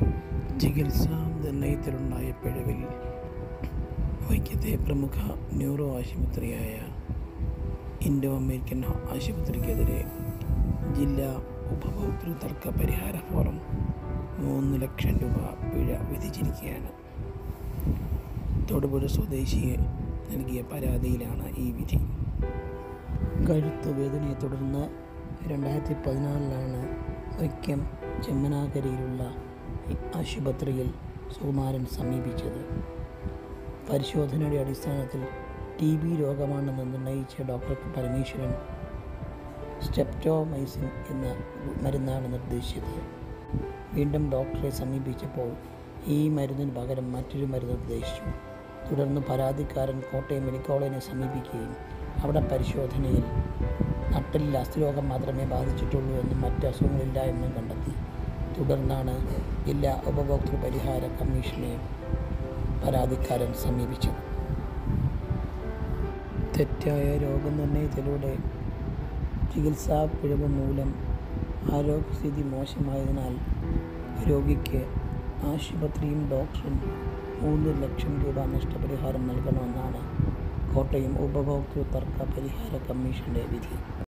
ചികിത്സാ നിർണയത്തിലുണ്ടായ പിഴവിൽ വൈക്കത്തെ പ്രമുഖ ന്യൂറോ ആശുപത്രിയായ ഇൻഡോ അമേരിക്കൻ ആശുപത്രിക്കെതിരെ ജില്ലാ ഉപഭോക്തൃ തർക്ക പരിഹാര ഫോറം മൂന്ന് ലക്ഷം രൂപ പിഴ വിധിച്ചിരിക്കുകയാണ് തൊടുപുഴ സ്വദേശിയെ നൽകിയ പരാതിയിലാണ് ഈ വിധി കഴുത്ത് വേദനയെ തുടർന്ന് രണ്ടായിരത്തി പതിനാലിലാണ് വൈക്കം ചെമ്മനാകരയിലുള്ള ഈ ആശുപത്രിയിൽ സുകുമാരൻ സമീപിച്ചത് പരിശോധനയുടെ അടിസ്ഥാനത്തിൽ ടി ബി രോഗമാണെന്ന് നിർണയിച്ച ഡോക്ടർ പരമേശ്വരൻ സ്റ്റെപ്റ്റോമൈസിൻ എന്ന മരുന്നാണ് നിർദ്ദേശിച്ചത് വീണ്ടും ഡോക്ടറെ സമീപിച്ചപ്പോൾ ഈ മരുന്നിന് പകരം മറ്റൊരു മരുന്ന് നിർദ്ദേശിച്ചു തുടർന്ന് പരാതിക്കാരൻ കോട്ടയം മെഡിക്കൽ കോളേജിനെ സമീപിക്കുകയും അവിടെ പരിശോധനയിൽ നട്ടലിൽ അസ്ഥിരോഗം മാത്രമേ ബാധിച്ചിട്ടുള്ളൂ എന്നും മറ്റ് അസുഖങ്ങളില്ല എന്നും കണ്ടെത്തി തുടർന്നാണ് ജില്ലാ ഉപഭോക്തൃ പരിഹാര കമ്മീഷനെ പരാതിക്കാരൻ സമീപിച്ചത് തെറ്റായ രോഗനിർണയത്തിലൂടെ ചികിത്സാ പിഴവ് മൂലം ആരോഗ്യസ്ഥിതി മോശമായതിനാൽ രോഗിക്ക് ആശുപത്രിയും ഡോക്ടറും മൂന്ന് ലക്ഷം രൂപ നഷ്ടപരിഹാരം നൽകണമെന്നാണ് കോട്ടയം ഉപഭോക്തൃ തർക്ക പരിഹാര കമ്മീഷന്റെ വിധി